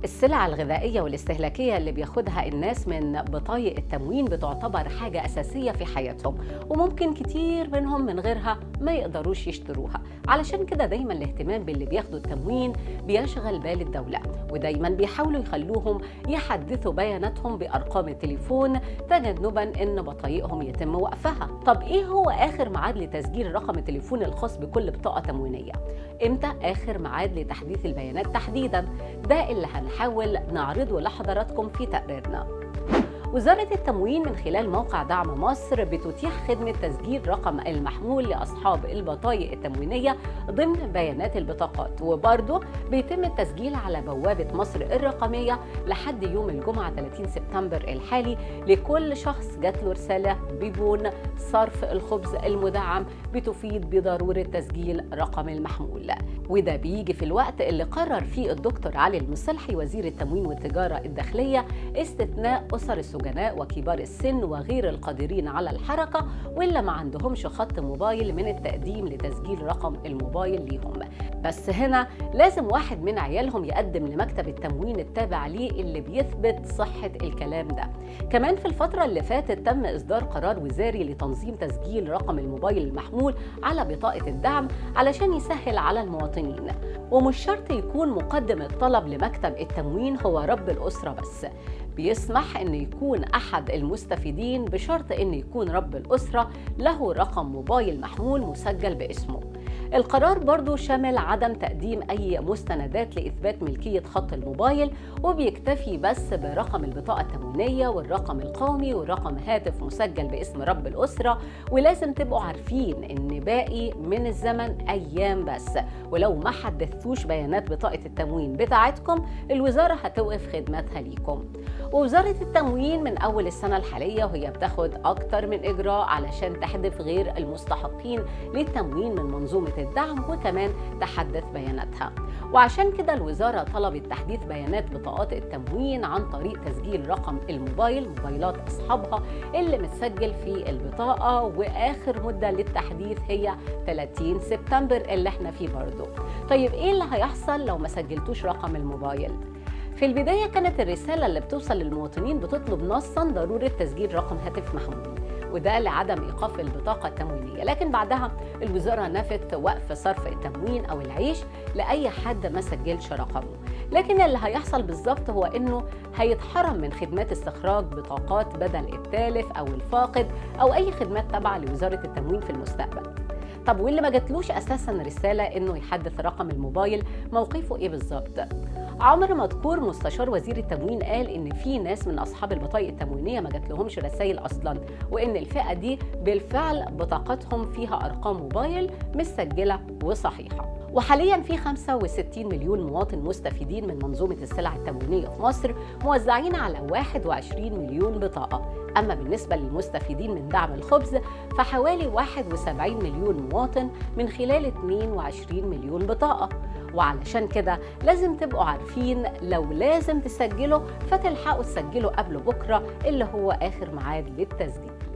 السلع الغذائية والاستهلاكية اللي بياخدها الناس من بطايق التموين بتعتبر حاجة أساسية في حياتهم وممكن كتير منهم من غيرها ما يقدروش يشتروها علشان كده دايما الاهتمام باللي بياخدوا التموين بيشغل بال الدولة ودايما بيحاولوا يخلوهم يحدثوا بياناتهم بأرقام التليفون تجنبا إن بطايقهم يتم وقفها طب إيه هو آخر ميعاد لتسجيل رقم التليفون الخاص بكل بطاقة تموينية؟ إمتى آخر ميعاد لتحديث البيانات تحديدا؟ ده اللي هنحاول نعرضه لحضراتكم في تقريرنا وزارة التموين من خلال موقع دعم مصر بتتيح خدمة تسجيل رقم المحمول لأصحاب البطايق التموينية ضمن بيانات البطاقات وبرضه بيتم التسجيل على بوابة مصر الرقمية لحد يوم الجمعة 30 سبتمبر الحالي لكل شخص جات له رسالة ببون صرف الخبز المدعم بتفيد بضرورة تسجيل رقم المحمول وده بيجي في الوقت اللي قرر فيه الدكتور علي المصلحي وزير التموين والتجارة الداخلية استثناء أسر السجناء وكبار السن وغير القادرين على الحركة واللي ما عندهمش خط موبايل من التقديم لتسجيل رقم الموبايل ليهم بس هنا لازم واحد من عيالهم يقدم لمكتب التموين التابع ليه اللي بيثبت صحة الكلام ده كمان في الفترة اللي فاتت تم إصدار قرار وزاري لتنظيم تسجيل رقم الموبايل المحمول على بطاقة الدعم علشان يسهل على المواطنين ومش شرط يكون مقدم الطلب لمكتب التموين هو رب الأسرة بس بيسمح ان يكون احد المستفيدين بشرط ان يكون رب الاسره له رقم موبايل محمول مسجل باسمه القرار برضو شمل عدم تقديم أي مستندات لإثبات ملكية خط الموبايل وبيكتفي بس برقم البطاقة التموينية والرقم القومي ورقم هاتف مسجل باسم رب الأسرة ولازم تبقوا عارفين إن باقي من الزمن أيام بس ولو ما حدثتوش بيانات بطاقة التموين بتاعتكم الوزارة هتوقف خدماتها ليكم ووزارة التموين من أول السنة الحالية وهي بتاخد أكتر من إجراء علشان تحذف غير المستحقين للتموين من منظومة الدعم وكمان تحدث بياناتها وعشان كده الوزارة طلبت تحديث بيانات بطاقات التموين عن طريق تسجيل رقم الموبايل موبايلات أصحابها اللي متسجل في البطاقة وآخر مدة للتحديث هي 30 سبتمبر اللي احنا فيه برضو طيب ايه اللي هيحصل لو ما سجلتوش رقم الموبايل؟ في البداية كانت الرسالة اللي بتوصل للمواطنين بتطلب نصا ضرورة تسجيل رقم هاتف محمول وده لعدم ايقاف البطاقه التموينيه لكن بعدها الوزاره نفت وقف صرف التموين او العيش لاي حد ما سجلش رقمه لكن اللي هيحصل بالظبط هو انه هيتحرم من خدمات استخراج بطاقات بدل التالف او الفاقد او اي خدمات تابعه لوزاره التموين في المستقبل طب واللي ما جاتلوش اساسا رساله انه يحدث رقم الموبايل موقفه ايه بالظبط عمرو مذكور مستشار وزير التموين قال ان في ناس من اصحاب البطايق التموينيه ما جاتلهمش رسائل اصلا وان الفئه دي بالفعل بطاقتهم فيها ارقام موبايل مسجله وصحيحه وحاليا في 65 مليون مواطن مستفيدين من منظومة السلع التموينية في مصر موزعين على 21 مليون بطاقة أما بالنسبة للمستفيدين من دعم الخبز فحوالي 71 مليون مواطن من خلال 22 مليون بطاقة وعلشان كده لازم تبقوا عارفين لو لازم تسجلوا فتلحقوا تسجلوا قبل بكرة اللي هو آخر ميعاد للتسجيل